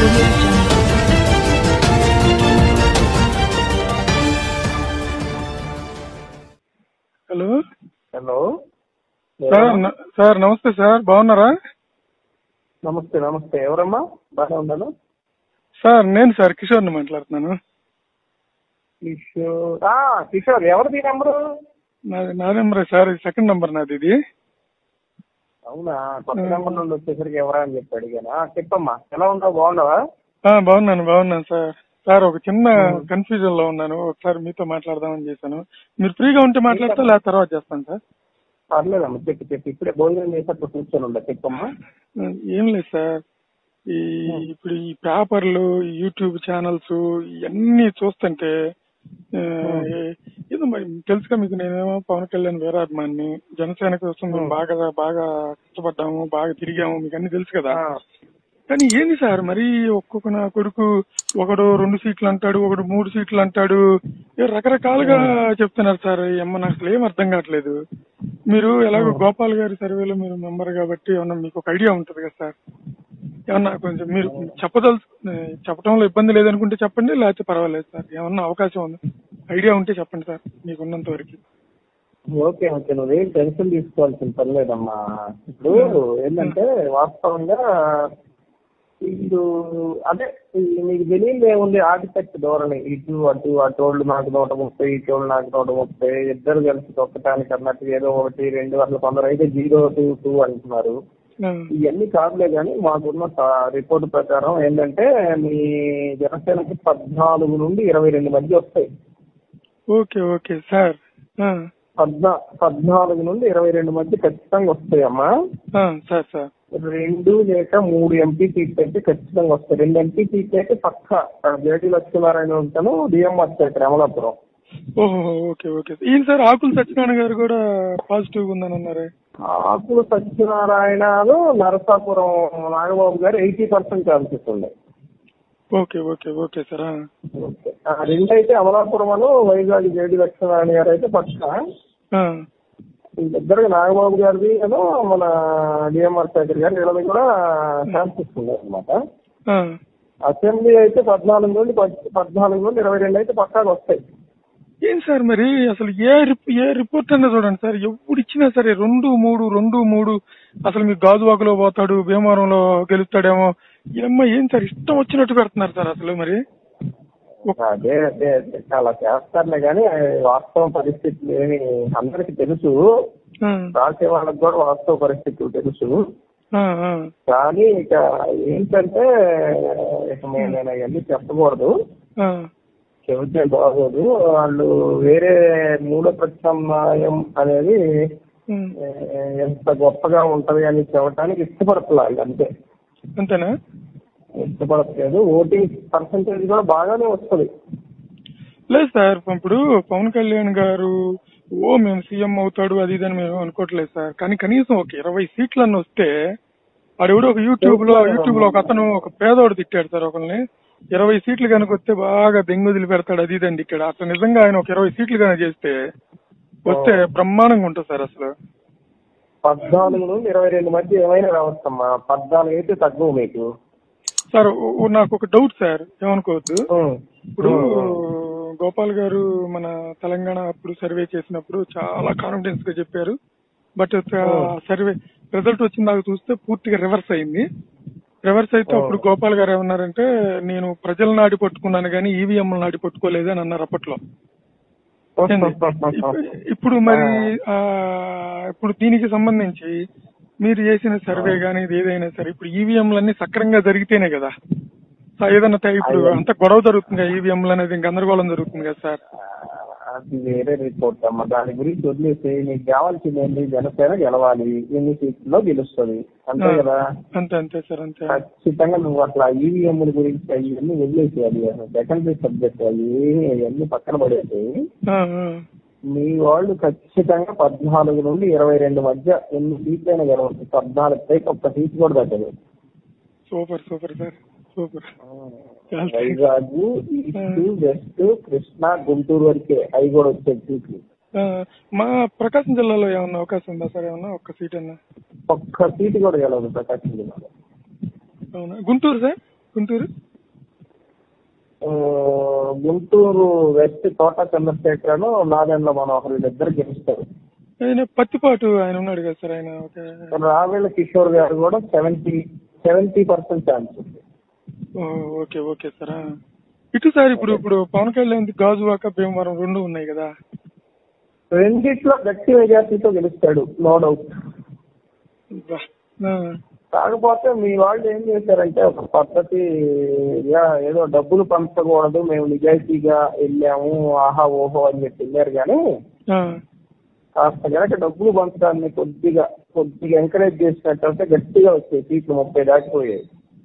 audio jungle. Hello hello sir న- sir నమస్తే sir బాగున్నారా నమస్తే నమస్తే ఎవరమ్మా బాగా ఉన్నాను సార్ నేను సార్ కిషోర్ని మాట్లాడుతున్నాను కిషోర్ ఆ, కిషోర్ ఎవరిది నెంబరు నాది నా నెంబరే సార్ ఇది సెకండ్ నెంబర్ నాది ఇది అవునా కొత్త నెంబర్ నుండి వచ్చేసరికి ఎవరా అని చెప్పి అడిగాను ఆ, చెప్పమ్మా ఎలా ఉన్నావు బాగున్నావా ఆ, బాగున్నాను బాగున్నాను సార్ సార్ ఒక చిన్న కన్ఫ్యూజన్ లో ఉన్నాను ఒకసారి మీతో మాట్లాడదామని చేశాను మీరు ఫ్రీగా ఉంటే మాట్లాడతా లేదా తర్వాత చేస్తాను సార్ పర్లేదమ్మా చెప్పి చెప్పి ఇప్పుడే భోజనం చేసేటప్పుడు కూర్చొని ఉండే చెప్పమ్మా ఆ, ఏం లేదు సార్ ఈ ఇప్పుడు ఈ పేపర్లు ఈ యూట్యూబ్ ఛానల్స్ ఇవన్నీ చూస్తుంటే ఆ, ఏదో మరి తెలుసుగా మీకు నేనేమో పవన్ కళ్యాణ్ వీరాభిమాన్ని జనసేన కోసం మేము బాగా బాగా కష్టపడ్డాము బాగా తిరిగాము మీకు అన్ని తెలుసు కదా ఆ, కానీ ఏంది సార్ మరి ఒక్కొక్క నా కొడుకు ఒకడు రెండు సీట్లు అంటాడు ఒకడు మూడు సీట్లు అంటాడు ఏ రకరకాలుగా చెప్తున్నారు సార్ ఈ అమ్మ నాకు అసలు ఏం అర్థం కావట్లేదు మీరు ఎలాగో గోపాల్ గారి సర్వేలో మీరు మెంబర్ కాబట్టి ఏమన్నా మీకు ఒక ఐడియా ఉంటుంది కదా సార్ ఏమన్నా కొంచెం మీరు చెప్పదలు చెప్పడంలో ఇబ్బంది లేదనుకుంటే చెప్పండి లేకపోతే పర్వాలేదు సార్ ఏమన్నా అవకాశం ఉంది ఐడియా ఉంటే చెప్పండి సార్ మీకున్నంత వరకు ఓకే ఓకే నువ్వేం టెన్షన్ తీసుకోవాల్సిన పని లేదమ్మా ఇప్పుడు ఏంటంటే వాస్తవంగా వీళ్ళు అదే ఈ మీకు తెలియదు ఏముంది ఆర్టిఫెక్ట్ ధోరణి ఇటు అటు అటోళ్ళు నాకు నూట ముప్పై ఇటోళ్ళు నాకు నూట ముప్పై ఇద్దరు కలిసి తొక్కటానికి అన్నట్టు ఏదో ఒకటి రెండు అసలు కొందరు అయితే జీరో టూ టూ అంటున్నారు ఆ, ఇవన్నీ కాదులే కానీ మాకున్న రిపోర్ట్ ప్రకారం ఏంటంటే మీ జనసేనకి పద్నాలుగు నుండి ఇరవై రెండు మధ్య వస్తాయి ఓకే ఓకే సార్ ఆ, పద్నా పద్నాలుగు నుండి ఇరవై రెండు మధ్య ఖచ్చితంగా వస్తాయమ్మా ఆ, సార్ సార్ రెండు లేక మూడు ఎంపీ సీట్లు అయితే ఖచ్చితంగా వస్తాయి రెండు ఎంపీ సీట్లు అయితే పక్క జేటీ లక్ష్మీనారాయణ ఉంటాను డిఎంఆర్ స్టేట్ అమలాపురం ఓహో ఓకే ఓకే ఈయన సార్ ఆకుల సత్యనారాయణ గారు కూడా పాజిటివ్ ఉందని అన్నారే ఆకుల సత్యనారాయణను నరసాపురం నాగబాబు గారు ఎయిటీ పర్సెంట్ ఛాన్సెస్ ఉన్నాయి ఓకే ఓకే ఓకే సార్ ఆ. ఓకే. ఆ, రెండైతే అమలాపురం అను వైజాగ్ జేడి లక్ష్మీనారాయణ గారు అయితే పక్క ఆ, ఇద్దరు నాగబాబు గారిది ఏదో మన డిఎంఆర్ శేఖర్ గారు వీళ్ళది కూడా ఛాన్సెస్ ఉన్నాయి అనమాట ఆ. అసెంబ్లీ అయితే పద్నాలుగు నుండి పద్- పద్నాలుగు నుండి ఇరవై రెండు అయితే పక్కాగా వస్తాయి ఏం సార్ మరి అసలు ఏ రిప్- ఏ రిపోర్ట్ అన్నా చూడండి సార్ ఎప్పుడు ఇచ్చినా సరే రెండు మూడు రెండు మూడు అసలు మీకు గాజువాకలో పోతాడు భీమవరంలో గెలుస్తాడేమో ఈ అమ్మాయి ఏం సార్ ఇష్టం వచ్చినట్టు పెడుతున్నారు సార్ అసలు మరి అదే అదే అదే చాలా చేస్తారులే కానీ వాస్తవ పరిస్థితులు ఏమి అందరికి తెలుసు ఆ, రాసే వాళ్ళకి కూడా వాస్తవ పరిస్థితులు తెలుసు ఆ, ఆ, కానీ ఇక ఏంటంటే ఇక మేము నేను అవన్నీ చెప్పకూడదు ఆ. చెబితే బాగోదు వాళ్ళు వేరే మూడో ప్రత్యామ్నాయం అనేది ఉమ్. ఏ, ఎంత గొప్పగా ఉంటది అని చెప్పడానికి ఇష్టపడుతున్నారు అంతే అంతేనా ఇష్టపడట్లేదు ఓటింగ్ పర్సంటేజ్ కూడా బాగానే వస్తుంది లేదు సార్ ఇప్పుడు పవన్ కళ్యాణ్ గారు ఓ మేము సీఎం అవుతాడు అది ఇది అని మేము అనుకోవట్లేదు సార్ కానీ కనీసం ఒక ఇరవై సీట్లన్నీ వస్తే ఆడెవడో ఒక యూట్యూబ్ లో యూట్యూబ్ లో ఒక అతను ఒక పేదోడు తిట్టాడు సార్ ఒకరిని ఇరవై సీట్లు కనుక వస్తే బాగా దెంగుదిలి పెడతాడు అది ఇది అని తిట్టాడు అసలు నిజంగా ఆయన ఒక ఇరవై సీట్లు కనుక చేస్తే వస్తే బ్రహ్మాండంగా ఉంటుంది సార్ అసలు పద్నాలుగు నుండి ఇరవై రెండు మధ్య ఏమైనా రావచ్చమ్మా పద్నాలుగు అయితే తక్కువ మీకు సార్ ఓ- ఓ నాకు ఒక డౌట్ సార్ ఏమనుకోవద్దు ఉం. ఇప్పుడు గోపాల్ గారు మన తెలంగాణ అప్పుడు సర్వే చేసినప్పుడు చాలా కాన్ఫిడెన్స్ గా చెప్పారు బట్ సర్వే రిజల్ట్ వచ్చిన దాకా చూస్తే పూర్తిగా రివర్స్ అయింది రివర్స్ అయితే అప్పుడు గోపాల్ గారు ఏమన్నారంటే నేను ప్రజల నాడి పట్టుకున్నాను కానీ ఈవీఎం నాడి పట్టుకోలేదు అని అన్నారు అప్పట్లో ఏంది? ఇప్పు- ఇప్పుడు మరి ఆ, ఇప్పుడు దీనికి సంబంధించి మీరు చేసిన సర్వే గానీ ఇది ఏదైనా సరే ఇప్పుడు ఈవీఎంలన్నీ సక్రంగా జరిగితేనే కదా సార్ ఏదన్నా తే- ఇప్పుడు అంత గొడవ జరుగుతుంది కదా ఈవీఎంలు అనేది గందరగోళం జరుగుతుంది కదా సార్ అది వేరే రిపోర్ట్ అమ్మా దాని గురించి వదిలేసి నీకు కావాల్సింది ఏంటి జనసేన గెలవాలి ఎన్ని సీట్లలో గెలుస్తుంది అంతే కదా అంతే అంతే సార్ అంతే ఖచ్చితంగా నువ్వు అట్లా ఈవీఎం గురించి అవన్నీ వదిలేసి అది సెకండరీ సబ్జెక్ట్ అవి అవన్నీ పక్కన పడేసి ఆ, ఆ. మీ వాళ్ళు ఖచ్చితంగా పద్నాలుగు నుండి ఇరవై రెండు మధ్య ఎన్ని సీట్లైనా గెలవచ్చు పద్నాలుగు పైకి ఒక్క సీట్ కూడా తగ్గదు సూపర్ సూపర్ సార్ సూపర్ చాలా వైజాగ్ ఈస్ట్ వెస్ట్ కృష్ణా గుంటూరు వరకే అవి కూడా వచ్చే సీట్లు ఆ, మా ప్రకాశం జిల్లాలో ఏమన్నా అవకాశం ఉందా సార్ ఏమన్నా ఒక్క సీట్ అన్నా ఒక్క సీటు కూడా గెలవదు ప్రకాశం జిల్లాలో అవునా గుంటూరు సార్ గుంటూరు ఆ, గుంటూరు వెస్ట్ తోట చంద్రశేఖర్ నాదెండ్ల మనోహర్ వీళ్ళిద్దరు గెలుస్తారు ఆయన పత్తిపాటు ఆయన ఉన్నాడు కదా సార్ ఆయన ఒక రావేల కిషోర్ గారు కూడా సెవెంటీ సెవెంటీ పర్సెంట్ ఛాన్స్ ఉంది ఓ, ఓకే ఓకే సార్ ఆ. ఇటు సార్ ఇప్పుడు ఇప్పుడు పవన్ కళ్యాణ్ గాజువాక భీమవరం రెండు ఉన్నాయి కదా రెండిట్లో గట్టి మెజార్టీతో గెలుస్తాడు నో డౌట్ బా. ఆ. కాకపోతే మీ వాళ్ళు ఏం చేశారంటే ఒక పద్ధతి యా, ఏదో డబ్బులు పంచకూడదు మేము నిజాయితీగా వెళ్ళాము ఆహా ఓహో అని చెప్పి వెళ్ళారు కానీ ఆ. కాస్త కనుక డబ్బులు పంచడాన్ని కొద్దిగా కొద్దిగా ఎంకరేజ్ చేసినట్టయితే గట్టిగా వచ్చాయి సీట్లు ముప్పై దాటిపోయాయి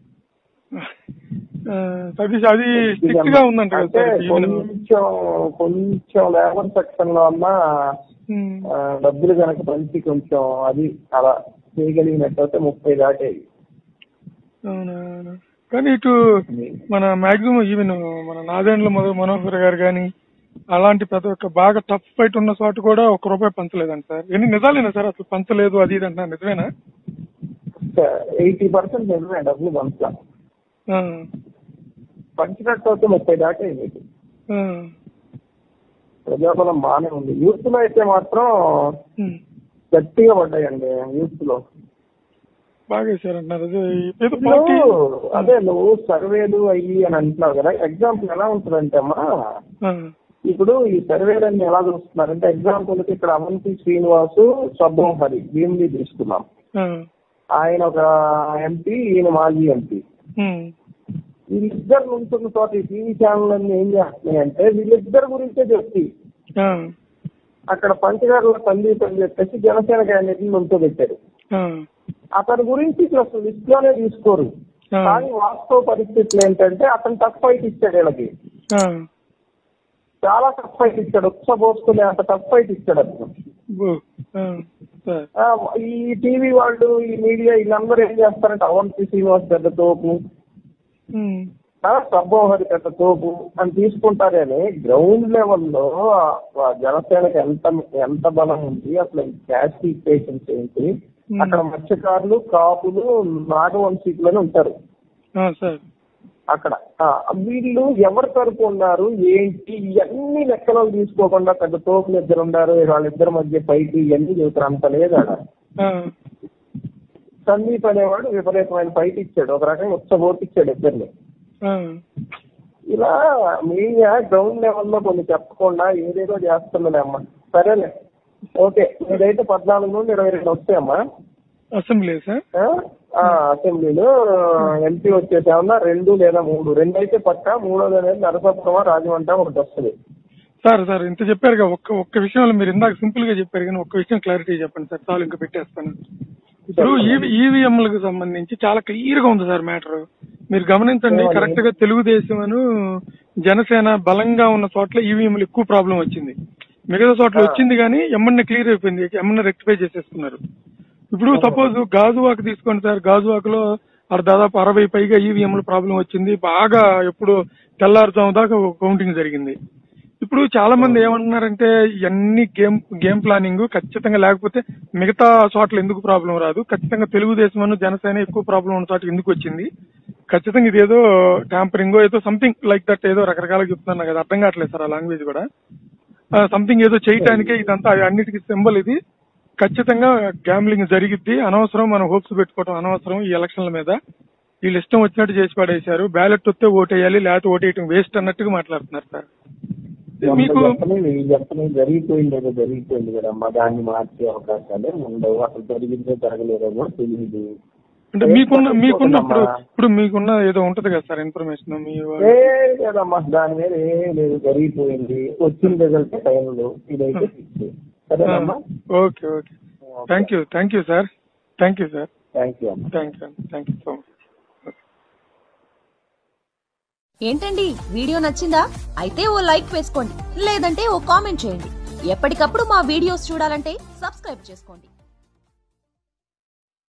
ఆ, సతీష్ అది స్ట్రిక్ట్ గా ఉందంట కదా అంటే సార్ ఈవెన్ కొంచెం కొంచెం లేబర్ సెక్షన్ లో అన్నా ఉమ్. ఆ, డబ్బులు కనుక పంచి కొంచెం అది అలా చేయగలిగినట్టయితే ముప్పై దాటాయి అవునా కానీ ఇటు మన మాక్సిమం ఈవెన్ మన నాదేండ్ల మొద మనోహర్ గారు కానీ అలాంటి ప్రతి ఒక్క బాగా టఫ్ ఫైట్ ఉన్న చోట కూడా ఒక్క రూపాయి పంచలేదంట సార్ ఎన్ని నిజాలేనా సార్ అసలు పంచలేదు అది ఇది అంటున్నారు నిజమేనా ఎయిటీ పర్సెంట్ నిజమే డబ్బులు పంచా ఆ, పంచినట్టు అయితే ముప్పై దాటాయి మీకు ఆ, ప్రజాబలం బాగానే ఉంది యూత్ లో అయితే మాత్రం ఉమ్. గట్టిగా పడ్డాయండి యూత్ లో బాగా వేసారంటున్నారు అదే ఏదో ఇప్పుడు పార్టీ అదే నువ్వు సర్వేలు అయ్యి అని అంటున్నావు కదా ఎగ్జాంపుల్ ఎలా ఉంటుందంటే అమ్మా ఆ, ఇప్పుడు ఈ సర్వేలన్నీ ఎలా చూస్తున్నారంటే ఎగ్జాంపుల్ కి ఇక్కడ అవంతి శ్రీనివాసు సబ్బం హరి భీమిలి తీసుకున్నాం ఆ, ఆయన ఒక ఎంపీ ఈయన మాజీ ఎంపీ ఉమ్, వీళ్ళిద్దరు ఉంటున్న చోట ఈ టీవీ ఛానల్ అన్ని ఏం చేస్తున్నాయంటే వీళ్ళిద్దరు గురించే చెప్పి ఆ, అక్కడ పంచగారుల సందీప్ అని చెప్పేసి జనసేన క్యాండిడేట్ నుంచో పెట్టారు ఆ, అతని గురించి ఇట్లా అసలు లిస్ట్ లోనే తీసుకోరు ఆ, కానీ వాస్తవ పరిస్థితులు ఏంటంటే అతను టఫ్ ఫైట్ ఇచ్చాడు వీళ్ళకి ఆ, చాలా టఫ్ ఫైట్ ఇచ్చాడు ఉత్స పోసుకునే అంత టఫ్ ఫైట్ ఇచ్చాడు అతను ఓ, ఆ, సార్ ఆ, ఈ టీవీ వాళ్ళు ఈ మీడియా వీళ్ళందరూ ఏం చేస్తారంటే అవంతి శ్రీనివాస్ పెద్ద తోపు ఉమ్, ఆ, సబ్బోహరి పెద్ద తోపు అని తీసుకుంటారే కానీ గ్రౌండ్ లెవెల్లో జనసేనకి ఎంత ఎంత బలం ఉంది అసలు క్యాస్ట్ పేషెంట్స్ ఏంటి అక్కడ మత్స్యకారులు కాపులు నాగవంశీకులని ఉంటారు ఆ, సార్ అక్కడ ఆ, వీళ్ళు ఎవరి తరపు ఉన్నారు ఏంటి ఇవన్నీ లెక్కలో తీసుకోకుండా పెద్ద తోపులు ఇద్దరు ఉన్నారు వాళ్ళిద్దరి మధ్య ఫైట్ ఇవన్నీ చెబుతారు అంత లేదు ఆడ ఆ, సందీప్ అనేవాడు విపరీతమైన ఫైట్ ఇచ్చాడు ఒక రకంగా ఉత్సబోట్ ఇచ్చాడు ఇద్దరిని ఆ, ఇలా మీడియా గ్రౌండ్ లెవెల్లో కొన్ని చెప్పకుండా ఏదేదో చేస్తున్నది అమ్మా సరేలే ఓకే మీదైతే పద్నాలుగు నుండి ఇరవై రెండు వస్తాయమ్మా అసెంబ్లీ సార్ ఆ? ఆ, అసెంబ్లీలో ఎంపీ వచ్చేసేమన్నా రెండు లేదా మూడు రెండు అయితే పక్క మూడోది అనేది నరసప్తమా రాజమంట ఒకటి వస్తుంది సార్ సార్ ఇంత చెప్పారుగా ఒక్క ఒక్క విషయంలో మీరు ఇందాక సింపుల్ గా చెప్పారు కానీ ఒక్క విషయం క్లారిటీ చెప్పండి సార్ చాలు ఇంకా పెట్టేస్తాను ఇప్పుడు ఈవీఎంలకు సంబంధించి చాలా క్లియర్ గా ఉంది సార్ మ్యాటర్ మీరు గమనించండి ఏమని? కరెక్ట్ గా తెలుగుదేశం అను జనసేన బలంగా ఉన్న చోట్ల ఈవీఎంలు ఎక్కువ ప్రాబ్లం వచ్చింది మిగతా చోట్ల ఆ. వచ్చింది కానీ ఎమ్మన్న క్లియర్ అయిపోయింది ఎమ్మన్న రెక్టిఫై చేసేసుకున్నారు ఇప్పుడు సపోజ్ గాజువాక్ తీసుకోండి సార్ గాజువాకలో అక్కడ దాదాపు అరవై పైగా ఈవీఎంల ప్రాబ్లం వచ్చింది బాగా ఎప్పుడు తెల్లారుజాము దాకా కౌంటింగ్ జరిగింది ఇప్పుడు చాలా మంది ఏమంటున్నారంటే ఇవన్నీ గేమ్ గేమ్ ప్లానింగ్ ఖచ్చితంగా లేకపోతే మిగతా చోట్ల ఎందుకు ప్రాబ్లం రాదు ఖచ్చితంగా తెలుగుదేశం అను జనసేన ఎక్కువ ప్రాబ్లం ఉన్న చోట ఎందుకు వచ్చింది ఖచ్చితంగా ఇది ఏదో ట్యాంపరింగ్ ఏదో సంథింగ్ లైక్ దట్ ఏదో రకరకాలుగా చెప్తున్నా కదా అర్థం కావట్లేదు సార్ ఆ లాంగ్వేజ్ కూడా సంథింగ్ ఏదో చేయటానికే ఇదంతా అన్నిటికీ సింబల్ ఇది ఖచ్చితంగా గ్యాంబ్లింగ్ జరిగిద్ది అనవసరం మనం హోప్స్ పెట్టుకోవడం అనవసరం ఈ ఎలక్షన్ల మీద వీళ్ళు ఇష్టం వచ్చినట్టు చేసి పడేశారు బ్యాలెట్ వస్తే ఓటేయాలి లేకపోతే ఓటేయటం వేస్ట్ అన్నట్టుగా మాట్లాడుతున్నారు సార్ మీకు చెప్పని వీళ్ళు చెప్పని జరిగిపోయింది ఏదో జరిగిపోయింది కదమ్మా దాన్ని మార్చే అవకాశాలే ఉండవు అసలు జరిగిందో జరగలేదో కూడా తెలియదు అంటే మీకున్న మీకున్న ఇప్పుడు ఇప్పుడు మీకున్న ఏదో ఉంటది కదా సార్ ఇన్ఫర్మేషన్ మీ ఏ లేదమ్మా దాని మీద ఏం లేదు జరిగిపోయింది వచ్చిన రిజల్ట్ టైంలో ఇదైతే ఫిక్స్ సరేనమ్మా okay okay thank you thank you sir thank you sir thank you అమ్మా thank you thank you so much ఏంటండి వీడియో నచ్చిందా అయితే ఓ లైక్ వేసుకోండి లేదంటే ఓ కామెంట్ చేయండి ఎప్పటికప్పుడు మా వీడియోస్ చూడాలంటే సబ్స్క్రైబ్ చేసుకోండి